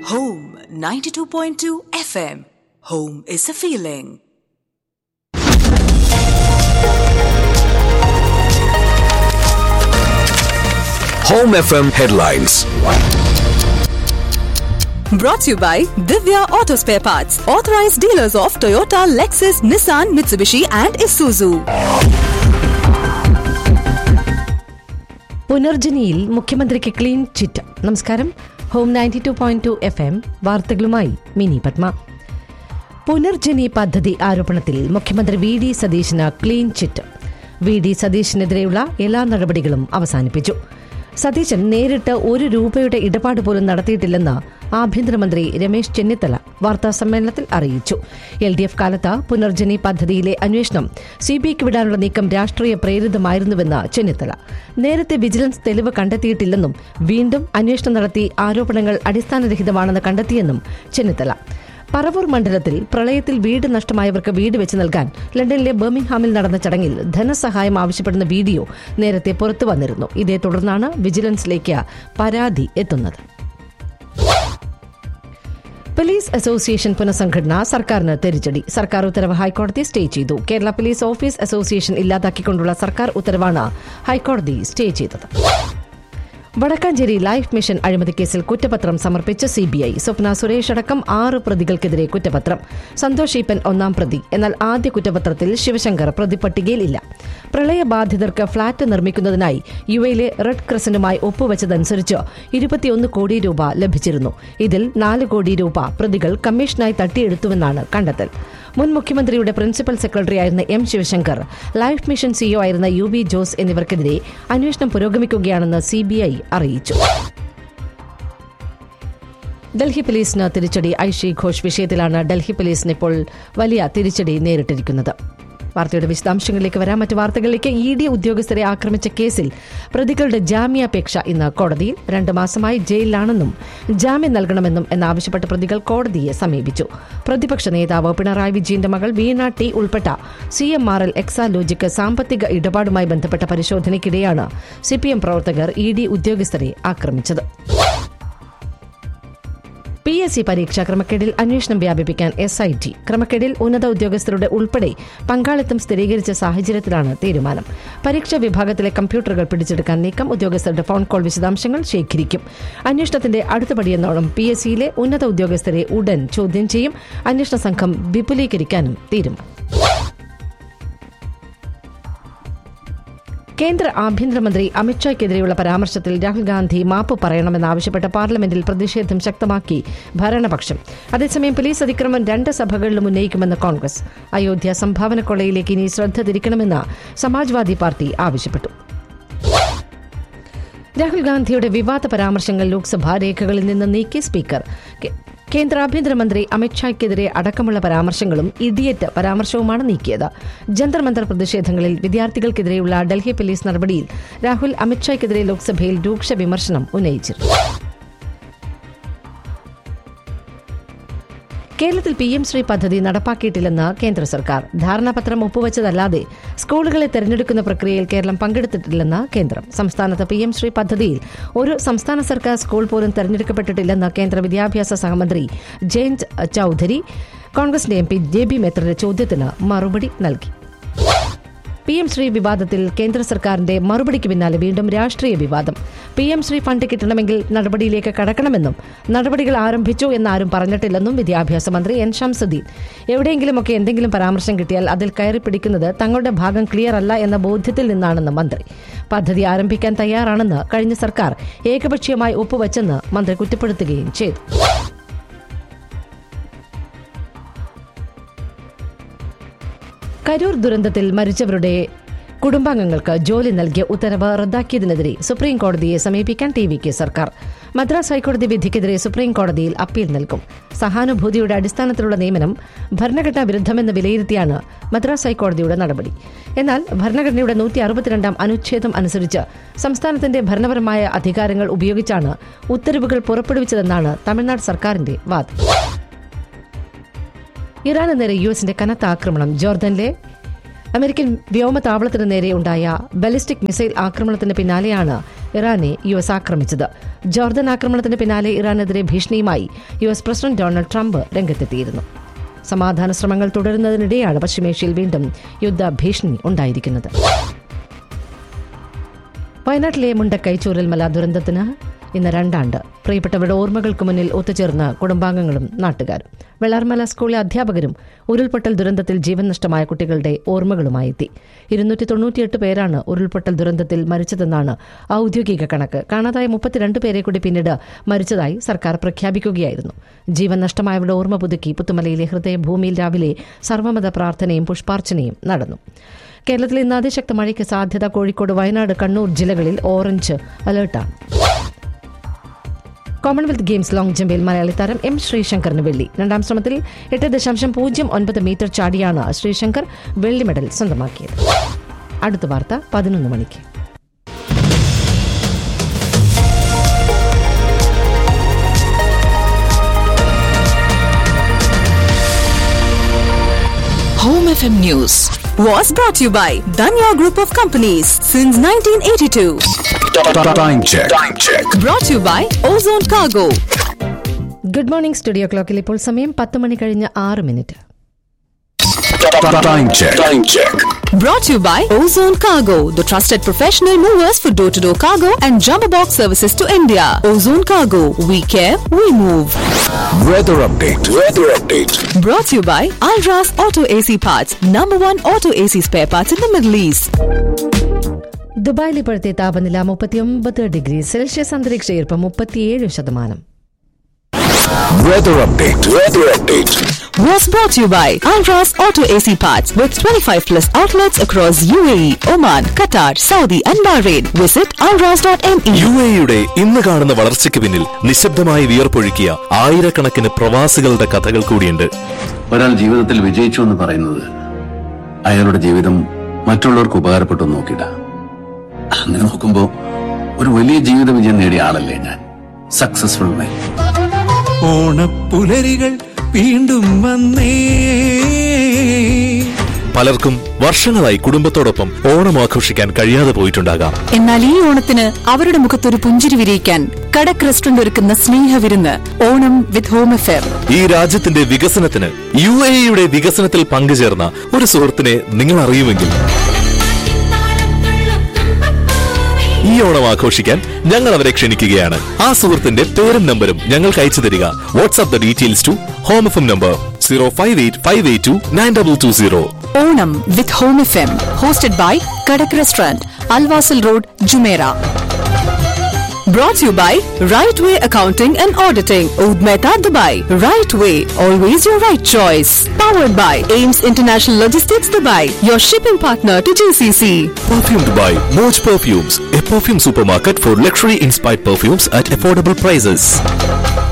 Home 92.2 FM. Home is a feeling. Home FM headlines. Brought to you by Divya Auto Spare Parts, authorized dealers of Toyota, Lexus, Nissan, Mitsubishi, and Isuzu. പുനർജനിയിൽ മുഖ്യമന്ത്രിക്ക് clean chit നമസ്കാരം home ninety two point two F M വാർത്തകളുമായി മിനി പത്മ പുനർജനി പദ്ധതി ആരോപണത്തിൽ മുഖ്യമന്ത്രി V D സതീശന് clean chit V D സതീശനെതിരെയുള്ള എല്ലാ നടപടികളും അവസാനിപ്പിച്ചു സതീശൻ നേരിട്ട് ഒരു രൂപയുടെ ഇടപാട് പോലും നടത്തിയിട്ടില്ലെന്ന് ആഭ്യന്തരമന്ത്രി രമേശ് ചെന്നിത്തല വാർത്താ സമ്മേളനത്തിൽ അറിയിച്ചു എൽ ഡി എഫ് കാലത്ത് പുനർജനി പദ്ധതിയിലെ അന്വേഷണം സിബിഐക്ക് വിടാനുള്ള നീക്കം രാഷ്ട്രീയ പ്രേരിതമായിരുന്നുവെന്ന് ചെന്നിത്തല നേരത്തെ വിജിലൻസ് തെളിവ് കണ്ടെത്തിയിട്ടില്ലെന്നും വീണ്ടും അന്വേഷണം നടത്തി ആരോപണങ്ങൾ അടിസ്ഥാനരഹിതമാണെന്ന് കണ്ടെത്തിയെന്നും ചെന്നിത്തല പറവൂർ മണ്ഡലത്തിൽ പ്രളയത്തിൽ വീട് നഷ്ടമായവർക്ക് വീട് വെച്ച് നൽകാൻ ലണ്ടനിലെ ബർമിംഗ്ഹാമിൽ നടന്ന ചടങ്ങിൽ ധനസഹായം ആവശ്യപ്പെടുന്ന വീഡിയോ നേരത്തെ പുറത്തു വന്നിരുന്നു ഇതേ തുടർന്നാണ് വിജിലൻസിലേക്ക് പരാതി എത്തുന്നത് പോലീസ് അസോസിയേഷൻ പുനഃസംഘടന സർക്കാരിന് തിരിച്ചടി സർക്കാർ ഉത്തരവ് ഹൈക്കോടതി സ്റ്റേ ചെയ്തു കേരള പോലീസ് ഓഫീസ് അസോസിയേഷൻ ഇല്ലാതാക്കിക്കൊണ്ടുള്ള സർക്കാർ ഉത്തരവാണ് ഹൈക്കോടതി സ്റ്റേ ചെയ്തത് വടക്കാഞ്ചേരി ലൈഫ് മിഷൻ അഴിമതി കേസിൽ കുറ്റപത്രം സമർപ്പിച്ച് സിബിഐ സ്വപ്ന സുരേഷ് അടക്കം ആറ് പ്രതികൾക്കെതിരെ കുറ്റപത്രം സന്തോഷ് ഈപ്പൻ ഒന്നാം പ്രതി എന്നാൽ ആദ്യ കുറ്റപത്രത്തിൽ ശിവശങ്കർ പ്രതിപട്ടികയിലില്ല പ്രളയബാധിതർക്ക് ഫ്ളാറ്റ് നിർമ്മിക്കുന്നതിനായി യു എയിലെ റെഡ് ക്രസന്റുമായി ഒപ്പുവെച്ചതനുസരിച്ച് ഇരുപത്തിയൊന്ന് കോടി രൂപ ലഭിച്ചിരുന്നു ഇതിൽ നാല് കോടി രൂപ പ്രതികൾ കമ്മീഷനായി തട്ടിയെടുത്തുവെന്നാണ് കണ്ടെത്തൽ മുൻ മുഖ്യമന്ത്രിയുടെ പ്രിൻസിപ്പൽ സെക്രട്ടറിയായിരുന്ന M Sivasankar life mission CEO ആയിരുന്ന യു ബി ജോസ് എന്നിവർക്കെതിരെ അന്വേഷണം പുരോഗമിക്കുകയാണെന്ന് സിബിഐ അറിയിച്ചു ഡൽഹി പോലീസിന് തിരിച്ചടി ഐഷി ഘോഷ് വിഷയത്തിലാണ് ഡൽഹി പോലീസിന് ഇപ്പോൾ വലിയ തിരിച്ചടി നേരിട്ടിരിക്കുന്നത് വാർത്തയുടെ വിശദാംശങ്ങളിലേക്ക് വരാം മറ്റു വാർത്തകളിലേക്ക് ഇ ഡി ഉദ്യോഗസ്ഥരെ ആക്രമിച്ച കേസിൽ പ്രതികളുടെ ജാമ്യാപേക്ഷ ഇന്ന് കോടതിയിൽ രണ്ട് മാസമായി ജയിലിലാണെന്നും ജാമ്യം നൽകണമെന്നും എന്നാവശ്യപ്പെട്ട് പ്രതികൾ കോടതിയെ സമീപിച്ചു പ്രതിപക്ഷ നേതാവ് പിണറായി വിജയന്റെ മകൾ വീണ ടി ഉൾപ്പെട്ട C M R L Exalogic സാമ്പത്തിക ഇടപാടുമായി ബന്ധപ്പെട്ട പരിശോധനയ്ക്കിടെയാണ് സിപിഎം പ്രവർത്തകർ ഇ ഡി ഉദ്യോഗസ്ഥരെ ആക്രമിച്ചത് പി എസ് സി പരീക്ഷാ ക്രമക്കേടിൽ അന്വേഷണം വ്യാപിപ്പിക്കാൻ എസ് ഐ ടി ക്രമക്കേടിൽ ഉന്നത ഉദ്യോഗസ്ഥരുടെ ഉൾപ്പെടെ പങ്കാളിത്തം സ്ഥിരീകരിച്ച സാഹചര്യത്തിലാണ് തീരുമാനം പരീക്ഷാ വിഭാഗത്തിലെ കമ്പ്യൂട്ടറുകൾ പിടിച്ചെടുക്കാൻ നീക്കം ഉദ്യോഗസ്ഥരുടെ ഫോൺ കോൾ വിശദാംശങ്ങൾ ശേഖരിക്കും അന്വേഷണത്തിന്റെ അടുത്തപടിയെന്നോണം പി എസ് സിയിലെ ഉന്നത ഉദ്യോഗസ്ഥരെ ഉടൻ ചോദ്യം ചെയ്യും അന്വേഷണ സംഘം വിപുലീകരിക്കാനും തീരുമാനം കേന്ദ്ര ആഭ്യന്തരമന്ത്രി അമിത്ഷായ്ക്കെതിരെയുള്ള പരാമർശത്തിൽ രാഹുൽ ഗാന്ധി മാപ്പ് പറയണമെന്നാവശ്യപ്പെട്ട് പാർലമെന്റിൽ പ്രതിഷേധം ശക്തമാക്കി ഭരണപക്ഷം അതേസമയം പോലീസ് അതിക്രമം രണ്ട് സഭകളിലും ഉന്നയിക്കുമെന്ന് കോൺഗ്രസ് അയോധ്യ സംഭാവന കൊള്ളയിലേക്ക് ഇനി ശ്രദ്ധ തിരിക്കണമെന്ന് സമാജ്വാദി പാർട്ടി ആവശ്യപ്പെട്ടു രാഹുൽ ഗാന്ധിയുടെ വിവാദ പരാമർശങ്ങൾ ലോക്സഭ രേഖകളിൽ നിന്ന് നീക്കി സ്പീക്കർ കെ- കേന്ദ്ര ആഭ്യന്തരമന്ത്രി അമിത്ഷായ്ക്കെതിരെ അടക്കമുള്ള പരാമർശങ്ങളും ഇഡിയറ്റ് പരാമർശവുമാണ് നീക്കിയത് ജന്തർ മന്തർ പ്രതിഷേധങ്ങളിൽ വിദ്യാർത്ഥികൾക്കെതിരെയുള്ള ഡൽഹി പോലീസ് നടപടിയിൽ രാഹുൽ അമിത്ഷായ്ക്കെതിരെ ലോക്സഭയിൽ രൂക്ഷ വിമർശനം ഉന്നയിച്ചിരുന്നു കേരളത്തിൽ പി എം ശ്രീ പദ്ധതി നടപ്പാക്കിയിട്ടില്ലെന്ന് കേന്ദ്ര സർക്കാർ ധാരണാപത്രം ഒപ്പുവച്ചതല്ലാതെ സ്കൂളുകളെ തെരഞ്ഞെടുക്കുന്ന പ്രക്രിയയിൽ കേരളം പങ്കെടുത്തിട്ടില്ലെന്ന് കേന്ദ്രം സംസ്ഥാനത്ത് പി എം ശ്രീ പദ്ധതിയിൽ ഒരു സംസ്ഥാന സർക്കാർ സ്കൂൾ പോലും തെരഞ്ഞെടുക്കപ്പെട്ടിട്ടില്ലെന്ന് കേന്ദ്ര വിദ്യാഭ്യാസ സഹമന്ത്രി ജയന്ത് ചൌധരി കോൺഗ്രസിന്റെ എം പി ജെ ബി മേത്തറിന്റെ ചോദ്യത്തിന് മറുപടി നൽകി പി എം ശ്രീ വിവാദത്തിൽ കേന്ദ്ര സർക്കാരിന്റെ മറുപടിക്ക് പിന്നാലെ വീണ്ടും രാഷ്ട്രീയ വിവാദം പി എം ശ്രീ ഫണ്ട് കിട്ടണമെങ്കിൽ നടപടിയിലേക്ക് കടക്കണമെന്നും നടപടികൾ ആരംഭിച്ചു എന്നാരും പറഞ്ഞിട്ടില്ലെന്നും വിദ്യാഭ്യാസ മന്ത്രി എൻ ഷംസുദ്ദീൻ എവിടെയെങ്കിലുമൊക്കെ എന്തെങ്കിലും പരാമർശം കിട്ടിയാൽ അതിൽ കയറി പിടിക്കുന്നത് തങ്ങളുടെ ഭാഗം ക്ലിയർ അല്ല എന്ന ബോധ്യത്തിൽ നിന്നാണെന്ന് മന്ത്രി പദ്ധതി ആരംഭിക്കാൻ തയ്യാറാണെന്ന് കഴിഞ്ഞ സർക്കാർ ഏകപക്ഷീയമായി ഒപ്പുവച്ചെന്ന് മന്ത്രി കുറ്റപ്പെടുത്തുകയും ചെയ്തു കരൂർ ദുരന്തത്തിൽ മരിച്ചവരുടെ കുടുംബാംഗങ്ങൾക്ക് ജോലി നൽകിയ ഉത്തരവ് റദ്ദാക്കിയതിനെതിരെ സുപ്രീം കോടതിയെ സമീപിക്കാൻ ടി വിക്ക് സർക്കാർ മദ്രാസ് ഹൈക്കോടതി വിധിക്കെതിരെ സുപ്രീം കോടതിയിൽ അപ്പീൽ നൽകും സഹാനുഭൂതിയുടെ അടിസ്ഥാനത്തിലുള്ള നിയമനം ഭരണഘടനാ വിരുദ്ധമെന്ന് വിലയിരുത്തിയാണ് മദ്രാസ് ഹൈക്കോടതിയുടെ നടപടി എന്നാൽ ഭരണഘടനയുടെ നൂറ്റി അറുപത്തിരണ്ടാം അനുച്ഛേദം അനുസരിച്ച് സംസ്ഥാനത്തിന്റെ ഭരണപരമായ അധികാരങ്ങൾ ഉപയോഗിച്ചാണ് ഉത്തരവുകൾ പുറപ്പെടുവിച്ചതെന്നാണ് തമിഴ്നാട് സർക്കാരിന്റെ വാദം ഇറാന് നേരെ യു എസിന്റെ കനത്ത ആക്രമണം ജോർദനിലെ അമേരിക്കൻ വ്യോമതാവളത്തിന് നേരെ ഉണ്ടായ ബലിസ്റ്റിക് മിസൈൽ ആക്രമണത്തിന് പിന്നാലെയാണ് ഇറാനെ യു എസ് ആക്രമിച്ചത് ജോർദൻ ആക്രമണത്തിന് പിന്നാലെ ഇറാനെതിരെ ഭീഷണിയുമായി U S president Donald Trump രംഗത്തെത്തിയിരുന്നു സമാധാന ശ്രമങ്ങൾ തുടരുന്നതിനിടെയാണ് പശ്ചിമേഷ്യയിൽ വീണ്ടും യുദ്ധ ഭീഷണി ഉണ്ടായിരിക്കുന്നത് വയനാട്ടിലെ മുണ്ടക്കൈ ചൂരൽമല ദുരന്തത്തിന് ഇന്ന് രണ്ടാണ്ട് പ്രിയപ്പെട്ടവരുടെ ഓർമ്മകൾക്ക് മുന്നിൽ ഒത്തുചേർന്ന കുടുംബാംഗങ്ങളും നാട്ടുകാരും വെള്ളാർമല സ്കൂളിലെ അധ്യാപകരും ഉരുൾപൊട്ടൽ ദുരന്തത്തിൽ ജീവൻ നഷ്ടമായ കുട്ടികളുടെ ഓർമ്മകളുമായി എത്തി ഇരുന്നൂറ്റി തൊണ്ണൂറ്റിയെട്ട് പേരാണ് ഉരുൾപൊട്ടൽ ദുരന്തത്തിൽ മരിച്ചതെന്നാണ് ഔദ്യോഗിക കണക്ക് കാണാതായ മുപ്പത്തിരണ്ട് പേരെ കൂടി പിന്നീട് മരിച്ചതായി സർക്കാർ പ്രഖ്യാപിക്കുകയായിരുന്നു ജീവൻ നഷ്ടമായവരുടെ ഓർമ്മ പുതുക്കി പുത്തുമലയിലെ ഹൃദയഭൂമിയിൽ രാവിലെ സർവ്വമത പ്രാർത്ഥനയും പുഷ്പാർച്ചനയും നടന്നു കേരളത്തിൽ ഇന്ന് അതിശക്ത മഴയ്ക്ക് സാധ്യത കോഴിക്കോട് വയനാട് കണ്ണൂർ ജില്ലകളിൽ ഓറഞ്ച് അലർട്ടാണ് കോമൺവെൽത്ത് ഗെയിംസ് ലോങ് ജമ്പിൽ മലയാളി താരം എം ശ്രീശങ്കറിന് വെള്ളി രണ്ടാം ശ്രമത്തിൽ എട്ട് ദശാംശം പൂജ്യം ഒൻപത് മീറ്റർ ചാടിയാണ് ശ്രീശങ്കർ വെള്ളി മെഡൽ സ്വന്തമാക്കിയത് അടുത്ത വാർത്ത പതിനൊന്ന് മണിക്ക് Home FM News was brought to you by Danya Group of Companies since 1982. Time check. Time check. Brought to you by Ozone Cargo. Good morning studio ക്ലോക്കിൽ ഇപ്പോൾ സമയം പത്ത് മണി കഴിഞ്ഞ് ആറ് minute Time check. Time check. Brought to you by Ozone Cargo, the trusted professional movers for door to door cargo and jumbo box services to India. Ozone Cargo, we care, we move. Weather update. Weather update. Brought to you by Alras Auto AC Parts, number one auto AC spare parts in the Middle East. ദുബായിൽ ഇപ്പോഴത്തെ താപനില മുപ്പത്തിയൊമ്പത് degree Celsius അന്തരീക്ഷ ഈർപ്പം മുപ്പത്തിയേഴ് ശതമാനം Weather update. Weather update. Was brought to you by Alras Auto AC Parts with 25 plus outlets across UAE, Oman, Qatar, Saudi, and Bahrain. Visit alras.me. U എയുടെ ഇന്ന് കാണുന്ന വളർച്ചയ്ക്ക് പിന്നിൽ നിശബ്ദമായി വിയർപ്പൊഴുക്കിയ ആയിരക്കണക്കിന് പ്രവാസികളുടെ കഥകൾ കൂടിയുണ്ട് ഒരാൾ ജീവിതത്തിൽ വിജയിച്ചു എന്ന് പറയുന്നത് അയാളുടെ ജീവിതം മറ്റുള്ളവർക്ക് ഉപകാരപ്പെട്ടു എന്ന് നോക്കിയിട്ട അങ്ങനെ നോക്കുമ്പോ ഒരു വലിയ ജീവിത വിജയം നേടിയ ആളല്ലേ ഞാൻ സക്സസ്ഫുൾ മാൻ ഓണപ്പുലരികൾ വീണ്ടും വന്നേ പലർക്കും വർഷങ്ങളായി കുടുംബത്തോടൊപ്പം ഓണം ആഘോഷിക്കാൻ കഴിയാതെ പോയിട്ടുണ്ടാകാം എന്നാൽ ഈ ഓണത്തിന് അവരുടെ മുഖത്തൊരു പുഞ്ചിരി വിരിയിക്കാൻ കടക് റെസ്റ്റോറന്റ് ഒരുക്കുന്ന സ്നേഹവിരുന്ന് ഓണം വിത്ത് ഹോം അഫെയർ ഈ രാജ്യത്തിന്റെ വികസനത്തിന് യു എയുടെ വികസനത്തിൽ പങ്കുചേർന്ന ഒരു സുഹൃത്തിനെ നിങ്ങൾ അറിയുമെങ്കിൽ ഈ ഓണം ആഘോഷിക്കാൻ ഞങ്ങൾ അവരെ ക്ഷണിക്കുകയാണ് ആ സുഹൃത്തിന്റെ പേരും നമ്പരും ഞങ്ങൾക്ക് അയച്ചു തരിക WhatsApp the details to home F M number zero five eight five eight two nine double two zero Onam with home F M hosted by Kadak restaurant Al Wasl road Jumeirah Brought to you by Right Way Accounting and Auditing, Oud Mehta, Dubai. Right Way, always your right choice. Powered by Ames International Logistics, Dubai, your shipping partner to GCC. Perfume Dubai, Moj Perfumes, a perfume supermarket for luxury inspired perfumes at affordable prices.